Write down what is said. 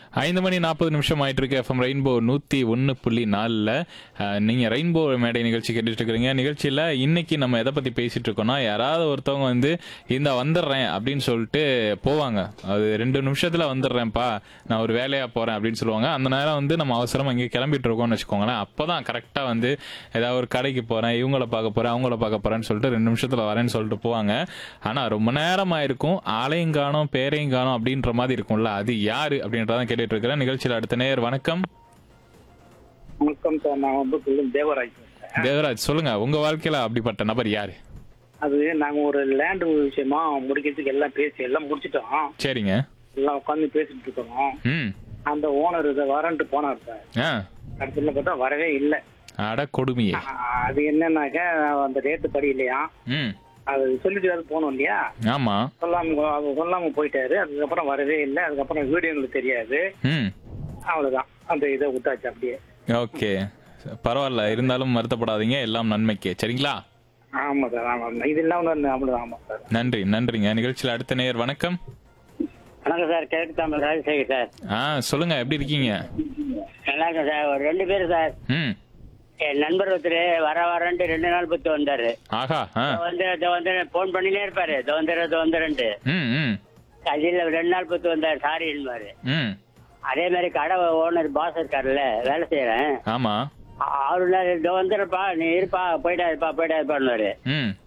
ஐந்து மணி நாற்பது நிமிஷம் ஆயிட்டு இருக்கு எஃப்எம் ரெயின்போ நூத்தி ஒன்னு புள்ளி நாலுல அஹ், நீங்க ரெயின்போ மேடை நிகழ்ச்சி கேட்டுட்டு இருக்கிறீங்க நிகழ்ச்சியில இன்னைக்கு நம்ம எதை பத்தி பேசிட்டு இருக்கோம்னா யாராவது ஒருத்தவங்க வந்து இந்த வந்துடுறேன் அப்படின்னு சொல்லிட்டு போவாங்க அது ரெண்டு நிமிஷத்துல வந்துடுறேன்ப்பா நான் ஒரு வேலையா போறேன் அப்படின்னு சொல்லுவாங்க அந்த நேரம் வந்து நம்ம அவசரமா இங்கே கிளம்பிட்டு இருக்கோம்னு வச்சுக்கோங்களேன் அப்பதான் கரெக்டா வந்து ஏதாவது ஒரு கடைக்கு போறேன் இவங்கள பார்க்க போறேன் அவங்கள பார்க்க போறேன்னு சொல்லிட்டு ரெண்டு நிமிஷத்துல வரேன்னு சொல்லிட்டு போவாங்க ஆனா ரொம்ப நேரம் ஆயிருக்கும் ஆளையும் காணோம் பேரையும் காணோம் அப்படின்ற மாதிரி இருக்கும்ல அது யாரு அப்படின்றதான் கேட்டுட்டு இருக்கிறேன் நிகழ்ச்சியில் அடுத்த நேர் வணக்கம் வணக்கம் சார் நான் வந்து கொல்லும் தேவராஜ் பேசுறேன். தேவராஜ் சொல்லுங்க உங்க வாழ்க்கையில அப்படிப்பட்ட நபர் யாரு அது நாங்க ஒரு லேண்ட் விஷயமா முடிக்கிறதுக்கு எல்லாம் பேசி எல்லாம் முடிச்சிட்டோம் சரிங்க எல்லாம் உட்காந்து பேசிட்டு இருக்கிறோம் ம் அந்த ஓனர் இதை வரன்ட்டு போனார் சார் ஆ கடைசியில் பார்த்தா வரவே இல்லை அட கொடுமையே அது என்னன்னாக்க அந்த ரேட்டு படி இல்லையா ம் அது சொல்லிட்டு அது போனோம் இல்லையா ஆமா சொல்லாம அது சொல்லாம போயிட்டாரு அதுக்கப்புறம் வரவே இல்லை அதுக்கப்புறம் வீடியோ எங்களுக்கு தெரியாது ம் அவ்வளவுதான் அந்த இதை விட்டாச்சு அப்படியே ஓகே பரவாயில்ல இருந்தாலும் வருத்தப்படாதீங்க எல்லாம் நன்மைக்கு சரிங்களா ஆமா சார் ஆமா இது இல்லாம அவ்வளவுதான் ஆமா சார் நன்றி நன்றிங்க நிகழ்ச்சியில் அடுத்த நேர் வணக்கம் வணக்கம் சார் கிழக்கு தமிழ் ராஜசேகர் சார் ஆ சொல்லுங்க எப்படி இருக்கீங்க நல்லா இருக்கேன் சார் ஒரு ரெண்டு பேர் சார் ம் என் நண்பர் ஒருத்தர் வர வரன்ட்டு ரெண்டு நாள் பத்து வந்தாரு ஆஹா ஆ இதோ வந்து இதோ வந்து போன் பண்ணினே இருப்பாரு இதோ வந்துரு இதோ வந்துருன்ட்டு ம் ம் கடையில் ரெண்டு நாள் பத்து வந்தாரு சாரி என்பாரு ம் அதே மாதிரி கடை ஓனர் பாஸ் இருக்காருல்ல வேலை செய்யறேன் ஆமா அவரு இதோ வந்துருப்பா நீ இருப்பா போயிட்டா இருப்பா போயிட்டா இருப்பான்னு ம்